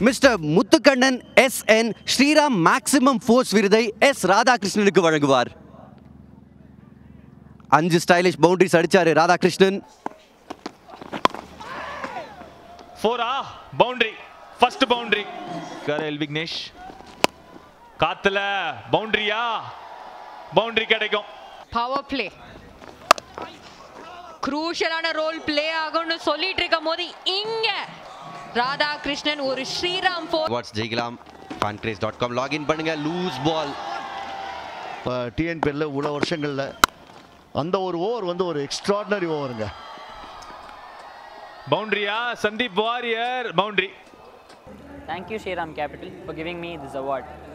Mister Muthukannan S N Sriram maximum fours விருதை S ராதாகிருஷ்ணனுக்கு வழங்குவார் அஞ்சு ஸ்டைலிஷ் பவுண்டரிஸ் அடிச்சாரு ராதாகிருஷ்ணன் ஃபோரா பவுண்டரி ஃபர்ஸ்ட் பவுண்டரி கரேல் விக்னேஷ் காத்துல பவுண்டரியா பவுண்டரி கிடைக்கும் பவர் பிளே குரூஷலான ரோல் பிளே ஆகும்னு சொல்லிட்டு இருக்கும் போது இங்க ராதாகிருஷ்ணன் ஒரு ஸ்ரீராம் ஃபோர் வாட்ஸ் ஜெயிக்கலாம் ஃபேன்கிரேஸ் டாட் காம் லாகின் பண்ணுங்க லூஸ் பால் இப்போ டிஎன்பிஎல்ல இவ்வளோ வருஷங்களில் அந்த ஒரு ஓவர் வந்து ஒரு எக்ஸ்ட்ராடினரி ஓவருங்க பவுண்டரியா Sandeep Warrier boundary Thank you, Shriram Capital, for giving me this award.